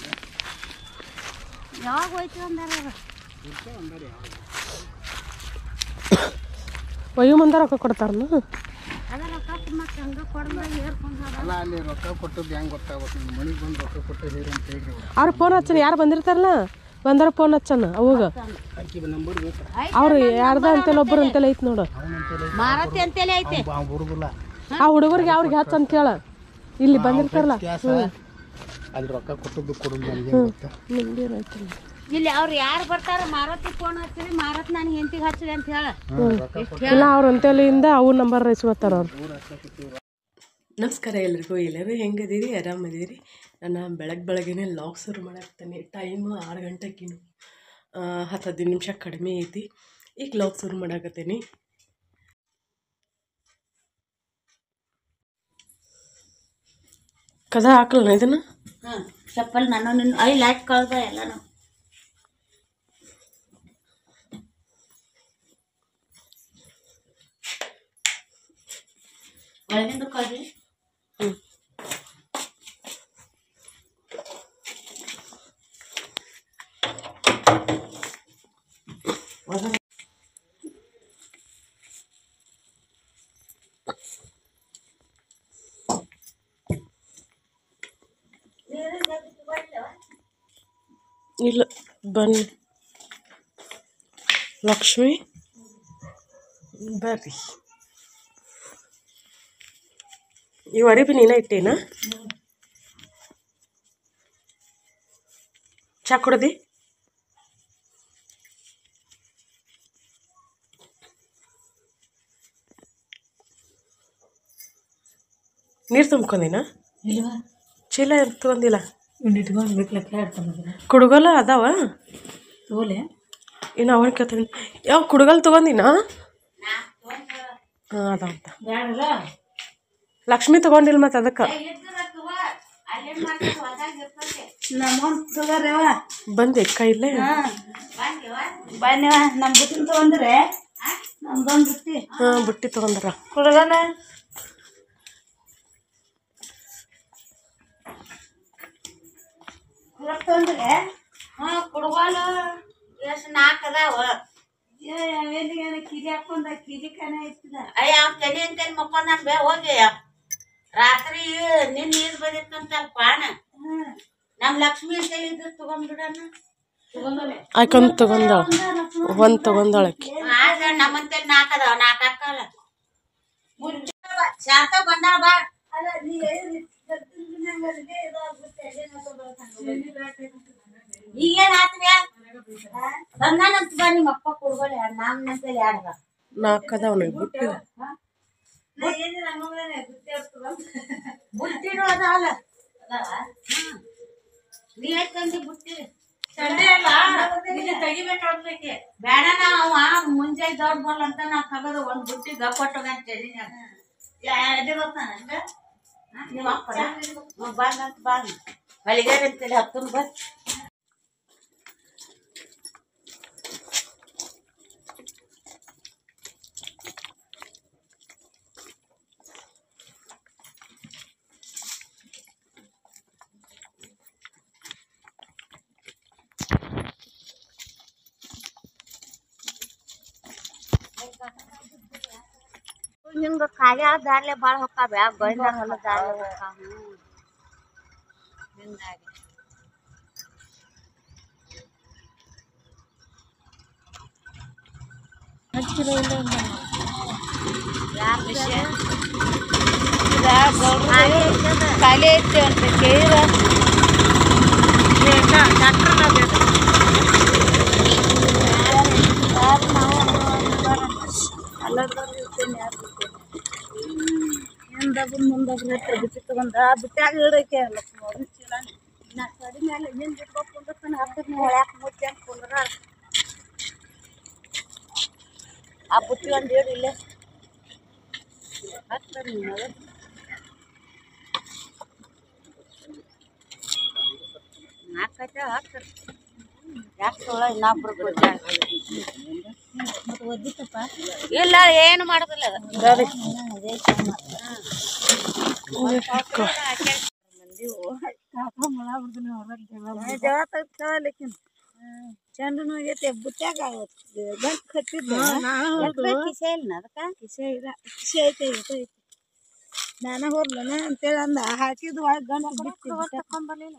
ಯಾವಾಗ ಹೋಯ್ತು ಅಂದಾರ ಒಯ್ಯು ಮುಂದೆ ರೊಕ್ಕ ಕೊಡ್ತಾರನ ಅದ ರೊಕ್ಕ ಮತ್ತೆ ಹಂಗ ಕೊಡ್ದ ಏರ್ಕೊಂಡು ಅಲ್ಲ ಅಲ್ಲಿ ರೊಕ್ಕ ಕೊಟ್ಟದ್ದು ಹೆಂಗೆ ಗೊತ್ತಾಗುತ್ತೆ ನಿಮ್ಮ ಮನೆಗೆ ಬಂದು ರೊಕ್ಕ ಕೊಟ್ಟು ಹೇಳಿ ಅಂತ ಹೇಳ್ರಿ ಅವ್ರು. ಅವ್ರು ಫೋನ್ ಹಚ್ಚನ ಯಾರು ಬಂದಿರ್ತಾರಲ್ಲ ಬಂದಾರ ಫೋನ್ ಹಚ್ಚನ ಅವಾಗ ಆಕಿ ನಂಬರ್ ಬೇಕು ಅವ್ರು ಯಾರ್ದ ಅಂತೆಲ್ಲ ಒಬ್ಬರು ಅಂತೆಲ್ಲ ಐತಿ ನೋಡು ಮಾರತಿ ಅಂತೇಳಿ ಐತೆ ಅವ್ನು ಬರುದಿಲ್ಲ ಆ ಹುಡುಗರಿಗೆ ಅವ್ರಿಗೆ ಹಚ್ಚ ಅಂತ ಹೇಳ ಇಲ್ಲಿ ಬಂದಿರ್ತಾರಲ್ಲ ವ್ಯತ್ಯಾಸ ಅಲ್ಲಿ ರೊಕ್ಕ ಕೊಟ್ಟದ್ದು ಕೊಡೋದು ನನಗೆ ಗೊತ್ತಾ ನಿಮ್ದೇನು ಐತಿಲ್ಲ ಇಲ್ಲಿ ಅವ್ರು ಯಾರು ಬರ್ತಾರ ಮಾರತಿ ಫೋನ್ ಹಚ್ಚಿರಿ ಮಾರತ್ ನಾನು ಹೆಂಡತಿಗೆ ಹಚ್ಚಿರಿ ಅಂತ ಹೇಳ ಇಲ್ಲ ಅವ್ರ ಅಂತೆಲಿಂದ ಅವ್ರ ನಂಬರ್ ಇಸ್ಕೊತಾರ ಅವ್ರು ನಮಸ್ಕಾರ ಎಲ್ರಿಗೂ ಎಲ್ಲರೂ ಹೆಂಗದೀರಿ ಆರಾಮದೀರಿ ನಾನು ಬೆಳಗ್ಗೆ ಬೆಳಗ್ಗೆನೇ ಲಾಗ್ ಶುರು ಮಾಡಾಕ್ತೇನೆ ಟೈಮ್ ಆರು ಗಂಟೆಗಿನ್ನು ಹತ್ತು ಹದಿನೈದು ನಿಮಿಷ ಕಡಿಮೆ ಐತಿ ಈಗ ಲಾಗ್ ಶುರು ಮಾಡಾಕತ್ತೀನಿ ಕದ ಹಾಕಲ್ಲ ಇದನ್ನು ಹ್ಞೂ ಚಪ್ಪಲ್ ನಾನು ನಿನ್ನ ಐ ಲೈಟ್ ಕಳ್ದ ಎಲ್ಲಾನು ಒಳಗಿಂದ ಕಳ್ರಿ ಇಲ್ಲ ಬನ್ನಿ ಲಕ್ಷ್ಮಿ ಬರ್ರಿ ಇವು ಅರಿಬಿ ನೀನ ಇಟ್ಟೇನಾ ಚಾ ಕುಡ್ದಿ ನೀರು ತುಂಬ್ಕೊಂಡಿನ ಇಲ್ವಾ ಚೀಲ ಎಂತ ತೊಗೊಂದಿಲ್ಲ ಇವ್ನು ಇಟ್ಕೊಂಡು ಬಿಟ್ಲಕ್ಕೆ ಹೇಳ್ತಾನೆ ಕುಡುಗೋಲ ಅದಾವ ತೋಲೆ ಇನ್ನು ಅವನ ಕೇಳ್ತೀನಿ ಯಾವ ಕುಡುಗಲ್ ತೊಗೊಂದಿನ ಹಾಂ ಅದಾವ ಅಂತ ಬೇಡಲ್ಲ ಲಕ್ಷ್ಮಿ ತೊಗೊಂಡಿಲ್ಲ ಮತ್ತು ಅದಕ್ಕೆ ಅಲ್ಲೇನ್ ಮಾಡ್ತಾರೆ ಹೊಲ್ದಾಗ ಇರ್ತದೆ ನಮ್ಮನ್ ತಗೋರವ ಬಂದೆ ಕೈಲೇ ಬಂದಿವ ಬನ್ನಿವ ನಮ್ಮ ಬುಟ್ಟಿನ ತಗೊಂಡ್ರೆ ನಮ್ದೊಂದು ಬುಟ್ಟಿ ಹಾಂ ಬುಟ್ಟಿ ತೊಗೊಂಡ್ರ ಹುಡುಗನ ತಗೊಂಡ್ರೆ ಹ್ಞೂ ಕುಡ್ಗೋಲು ಎಷ್ಟು ನಾಲ್ಕು ಅದಾವ ಅವೇನಿಗೆ ಕಿರಿ ಹಾಕೊಂಡ ಕಿರಿ ಕನ ಇರ್ತದ ಅಯ್ಯ ಅವ್ನ ತಲೆ ಅಂತೇಳಿ ಮಕ್ಕೊಂಡ್ ಬೇ ಹೋಗಿ ರಾತ್ರಿ ನಿನ್ನ ನೀರು ಬಂದಿತ್ತಂತ ಪಾನ ನಮ್ಮ ಲಕ್ಷ್ಮಿ ಅಂತೇಳಿ ಇದ್ದು ತಗೊಂಡ್ಬಿಡಣ ಆಯ್ಕೊಂದು ತೊಗೊಂಡಾಳ ಒಂದು ತೊಗೊಂಡಾಳಕ್ಕೆ ಆಗ ನಮ್ಮಂತೇಳಿ ನಾಲ್ಕು ಅದಾವ ನಾಲ್ಕು ಹಾಕಲ್ಲ ಶಾಂತ ಬಂದಾಳ ಬಾ ಅಲ್ಲ ನೀ ನಂಗೆ ಈಗೇನ್ ಆತ್ವ್ಯಾ ಬಂದಾನಂತ ಬಾ ನಿಮ್ಮ ಅಪ್ಪ ಕುಡ್ಗೋಲೆ ನಮ್ಮ ಅಂತೇಳಿ ಯಾರ್ದ ನಾಲ್ಕು ಅದಾವ ಬುಟ್ಟಿ ಬುಟ್ಟಿನೂ ಅದಾವಲ್ಲ ಅದಾವ ಹ್ಮ್ ನೀ ಎಷ್ಟ್ ತಂದಿ ಬುಟ್ಟಿ ಬೇಡ ನಾವ ಮುಂಜಾನೆ ದೊಡ್ಡ ಬಲ್ ಅಂತ ನಾ ತಗದು ಒಂದ್ ಬುಟ್ಟಿ ಗಪ್ಪಟ್ಟೋಗ ಅಂತ ಹೇಳಿ ನಿಮ್ಮ ಅಪ್ಪ ಬಂದಂತ ಬಾ ಹೊಲಿಗಾರ ಅಂತೇಳಿ ಹತ್ತನ್ ಬರ್ ಹಿಂಗ ಖಾಲಿ ಆದ ದಾರ್ಲೆ ಬಾಳ ಹೊಕ್ಕಾವ ಗೋವಿಂದ ಹೊಲ ದಾರ್ಲೆ ಹೊಕ್ಕಾವ ಹಿಂಗಾಗಿ ಖಾಲಿ ಐತಿ ಅಂತ ಕೇಳಿರ ಹಿಂದೊಬ್ರು ಮುಂದೊಬ್ರು ಹತ್ರ ಬಿಟ್ಟು ತಗೊಂಡ ಬಿಟ್ಟಾಗ ಇಡಕ್ಕೆ ಅಲ್ಲ ಚೀಲ ನಾ ಕಡಿ ಮೇಲೆ ಹಿಂದ್ ಬಿಟ್ಬೇಕು ಕುಂದಿರ್ತಾನೆ ಹತ್ತದ ನೀವು ಹೊಳ್ಯಾಕ ಮುಚ್ಚಿ ಅಂತ ಕುಂದ್ರ ಆ ಬುಟ್ಟಿ ಒಂದು ಇಡು ಇಲ್ಲೇ ಹಾಕ್ತಾರೆ ನೀವು ನಾಲ್ಕೈತೆ ಹಾಕ್ತಾರೆ ಯಾಕೆ ತೊಗೊಳ ಇನ್ನೊಬ್ರು ಕೊಟ್ಟಾರ. ಮತ್ತೆ ಒದ್ದಿತ್ತಪ್ಪ ಇಲ್ಲ ಏನು ಮಾಡೋದಿಲ್ಲ ಅದು ಕಾಕ ಮೊಳ ಬಿಡ್ತಾನೆ ಹೊರಗೆ ಜವ ತೆಗ್ತಾವಲಿಕ್ಕಿನ ಚಂಡನು ಆಗೈತೆ ಬುಟ್ಟ್ಯಾಗ ಗಂಟು ಕಟ್ಟಿದ್ದೆ ಕಿಸೆ ಇಲ್ಲ ಅದಕ್ಕೆ ಕಿಸೆ ಇಲ್ಲ ಕಿಸೆ ಐತೆ ಇದು ಐತೆ ನಾನು ಹೋಗ್ಲನ ಅಂತೇಳಿ ಅಂದ ಹಾಕಿದ್ದು ಒಳಗೆ ಗಂಟು ಬಿಟ್ಟು ತಕೊಂಬರ್ಲಿಲ್ಲ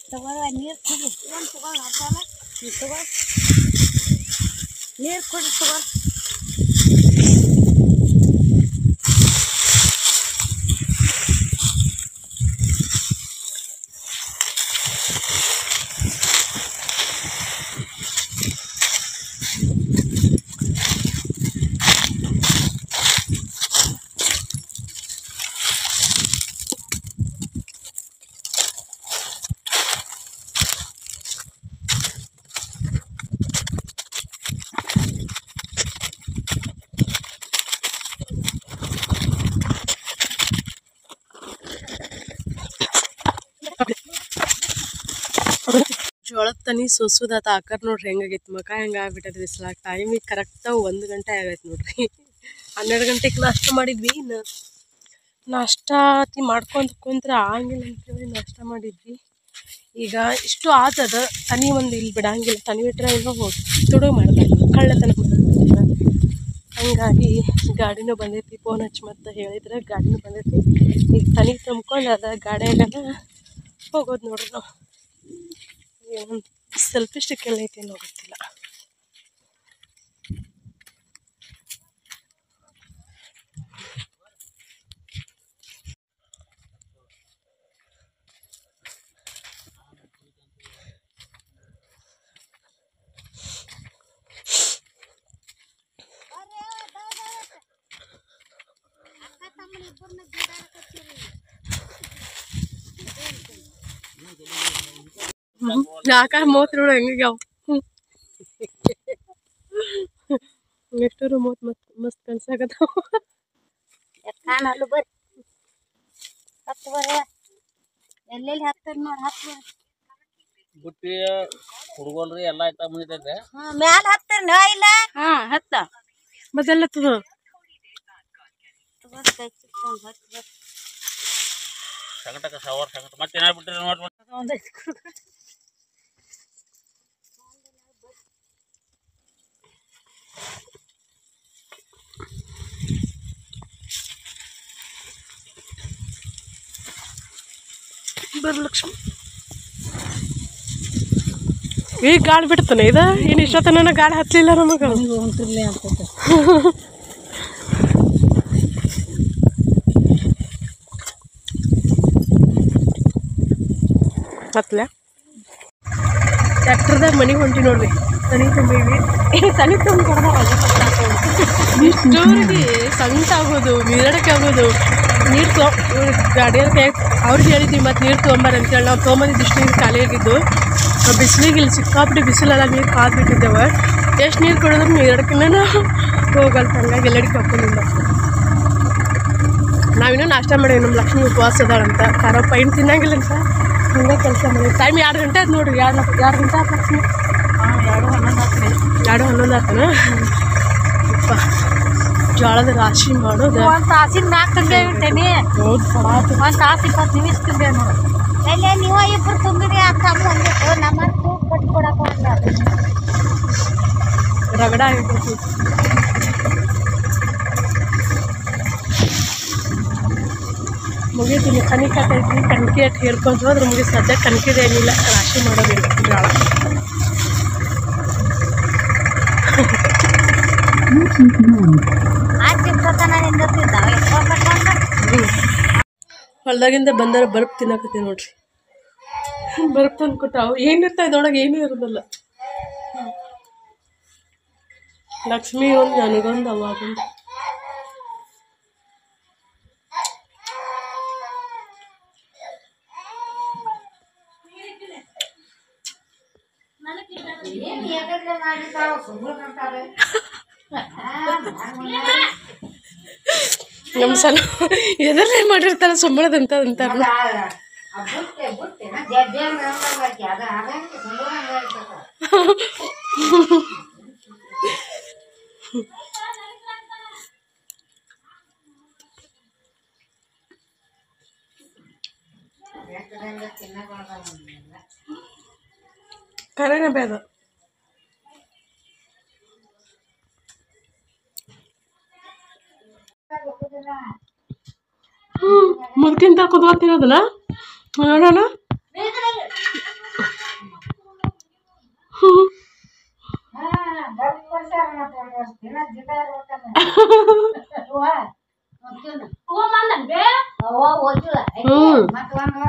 ತಗೋರ ನೀರು ಕುಡಿ ಒಂದು ತಗೋ ಹಾಕಲ್ಲ ನೀರು ತಗೋ ನೀರು ಕುಡಿ ತಗೋ ಜೋಳದ ತನಿ ಸೋಸುದಾತ ಆಕರ್ ನೋಡ್ರಿ ಹೆಂಗಾಗೈತಿ ಮಕ ಹೆಂಗ ಆಗ್ಬಿಟ್ಟದ ಬಿಸ್ಲಾಗ ಟೈಮಿಗೆ ಕರೆಕ್ಟಾಗಿ ಒಂದು ಗಂಟೆ ಆಗೈತೆ ನೋಡ್ರಿ ಹನ್ನೆರಡು ಗಂಟೆಗೆ ನಾಷ್ಟ ಮಾಡಿದ್ವಿ ಇನ್ನು ನಾಷ್ಟ ತಿ ಮಾಡ್ಕೊಂತ ಕುಂತ್ರ ಆಗಂಗಿಲ್ಲ ಅಂತೇಳಿ ನಾಷ್ಟ ಮಾಡಿದ್ವಿ ಈಗ ಇಷ್ಟು ಆತದ ತನಿ ಒಂದು ಇಲ್ಲಿ ಬಿಡಂಗಿಲ್ಲ ತನಿ ಬಿಟ್ರೆ ಏನೋ ತುಡು ಮಾಡ್ಬೇಕು ಕಳ್ಳತನ ಮಾಡ್ಬೇಕು ಹಂಗಾಗಿ ಗಾಡಿನೂ ಬಂದೈತಿ ಫೋನ್ ಹಚ್ಚಿ ಮತ್ತೆ ಹೇಳಿದ್ರೆ ಗಾಡಿನೂ ಬಂದೈತಿ ಈಗ ತನಿ ತುಂಬ್ಕೊಂಡು ಅದ ಗಾಡಿಯಾಗನ ಹೋಗೋದು ನೋಡ್ರಿ ನಾವು ಏನು ಸೆಲ್ಫಿಸ್ಟಿಕ್ಕೆಲ್ಲ ಐತೆ ಏನೋ ಗೊತ್ತಿಲ್ಲ ಯಾಕ ಮೂವತ್ತು ನೋಡು ಹೆಂಗಾಗ್ಯಾವ ಎಷ್ಟರು ಮೂವತ್ತು ಮಸ್ತ್ ಮಸ್ತ್ ಕನ್ಸಾಕತ್ತಾವ ಕಾಣಲ್ಲ ಬರ್ರಿ ಹತ್ತು ಬರ್ರಿ ಎಲ್ಲೆಲ್ಲಿ ಹತ್ತದ ನೋಡಿ ಹತ್ತು ಬರ್ರಿ ಬುಟ್ಟಿ ಹುಡುಗಲ್ರಿ ಎಲ್ಲ ಆಯ್ತಾ ಮುಂದಿಟ್ಟೈತೆ ಹ್ಞೂ ಮ್ಯಾಲ ಹತ್ತರ್ ನಾ ಇಲ್ಲ ಹಾ ಹತ್ತ ಮತ್ತೆಲ್ಲ ತದ ತಗೊಂಡ್ ಕೈ ಚಿಕ್ಕೊಂಡ್ ಹತ್ತು ಬರ್ರಿ ಸಂಕಟಕ ಸವರ್ ಸಂಕಟ ಮತ್ತೆ ಏನಾರು ಬಿಟ್ಟಿರಿ ನೋಡಿ ಬರ್ಲಕ್ಷ್ಮಿ ಈಗ ಗಾಳಿ ಬಿಡ್ತಾನೆ ಇದ ಏನು ಇಷ್ಟೊತ್ತನ ಗಾಳಿ ಹತ್ತಲಿಲ್ಲ ನಮಗೆ ಹೊಂಟಿರ್ಲಿ ಅಂತ ಹತ್ಲೆ ಟ್ಯಾಕ್ಟರ್ದಾಗ ಮನೆಗೆ ಹೊಂಟಿ ನೋಡ್ರಿ ತನಿ ತುಂಬೀವಿ ತನಿ ತುಂಬ ಇಷ್ಟೋರಿಗೆ ಸಂಕಟ ಆಗೋದು ಮೀರಡಕ್ಕೆ ಆಗೋದು ನೀರು ತೊ ಗಾಡಿಯವ್ರ ಕೈ ಅವ್ರಿಗೆ ಹೇಳಿದ್ವಿ ಮತ್ತು ನೀರು ತೊಗೊಂಬಾರ ಅಂತೇಳಿ ನಾವು ತೊಗೊಂಬಂದಿದ್ದು ಇಷ್ಟು ನೀರು ಖಾಲಿ ಆಗಿದ್ದು ಬಿಸಿಲಿಗೆ ಇಲ್ಲಿ ಸಿಕ್ಕಾಪಟ್ಟೆ ಬಿಸಿಲೆಲ್ಲ ನೀರು ಕಾದು ಬಿಟ್ಟಿದ್ದೇವೆ ಎಷ್ಟು ನೀರು ಕುಡಿದ್ರು ನೀರಡಕ್ಕೆ ಹೋಗಲ್ಲ ಹಂಗಾಗಿ ಎಲ್ಲಡಿಗೆ ಹಾಕೊಂಡಿಲ್ಲ ನಾವಿನ್ನೂ ನಾಷ್ಟ ಮಾಡೀವಿ ನಮ್ಮ ಲಕ್ಷ್ಮಿ ಉಪವಾಸ ಅದಾಳಂತ ಖಾರ ಪೈನ್ ತಿನ್ನಂಗಿಲ್ಲ ಅಂತ ಹಂಗೆ ಕೆಲಸ ಮಾಡಿ ಟೈಮ್ ಎರಡು ಗಂಟೆ ಆಯ್ತು ನೋಡ್ರಿ ಎರಡು ಎರಡು ಗಂಟೆ ಆಯ್ತು ಲಕ್ಷ್ಮಿ ಎರಡು ಹನ್ನೊಂದು ಆಯ್ತು ಎರಡು ಹನ್ನೊಂದು ಆತನ ಅಪ್ಪ ಜೋಳದ ರಾಶಿ ಮಾಡೋದು ಒಂದ್ ತಾಸಿನ ಮ್ಯಾಕ್ ತಂದೆ ಇಟ್ಟೇನಿ ಹೌದು ಪಡಾತು ಒಂದ್ ತಾಸ್ ಇಪ್ಪತ್ತು ನಿಮಿಷ ತಂದೆ ನೋಡಿ ಎಲ್ಲೇ ನೀವ ಇಬ್ರು ತುಂಬಿರಿ ಅಂತ ಅಂದ್ಬಿಟ್ಟು ನಮ್ಮ ತೂಕ ಕಟ್ಟಿ ಕೊಡಕ್ ಹೋಗ್ತಾರೆ ರಗಡ ಆಗಿರ್ತೈತಿ ಮುಗೀತೀನಿ ಕನಿ ಕಟ್ಟೈತಿ ಕಣ್ಕಿ ಅಟ್ ಹೇಳ್ಕೊಂಡು ಹೋದ್ರೆ ಮುಗಿ ಸದ್ಯ ಕಣ್ಕಿದೆ ಏನಿಲ್ಲ ರಾಶಿ ಮಾಡೋದಿಲ್ಲ ಜೋಳ ಆ ಚಿಕ್ಕತನ ನಿಂದಿರ್ತಿದ್ದಾವ ಎಷ್ಟೋ ಕಟ್ಕೊಂಡು ಹೊಲ್ದಾಗಿಂದ ಬಂದಾರ ಬರ್ಪ್ ತಿನ್ನಕತ್ತೀವಿ ನೋಡ್ರಿ ಬರ್ಪ್ ತಂದು ಕೊಟ್ಟಾವು ಏನಿರ್ತಾ ಇದ್ರೊಳಗೆ ಏನೂ ಇರೋದಿಲ್ಲ ಲಕ್ಷ್ಮಿ ಒಂದು ನನಗೊಂದು ಅವಾಗೊಂದು ನಮ್ಮ ಸಲ ಎದರಲ್ಲೇ ಮಾಡಿರ್ತಾರೆ ಸಂಬಳದಂತ ಅಂತಾರ ಬುಟ್ಟೆ ಬುಟ್ಟೆ ಜಡ್ಜೆ ಹಾಕಿ ಅದ ಅದಂಗೆ ಸುಂದರ ಕರೆನೇ ಬೇದ ಹ್ಞೂ ಮುದ್ಕಿಂತ ಕುದ್ಕೊತಿರೋದಲ್ಲ ನೋಡೋಣ ಮತ್ತೆ ಒಂದ್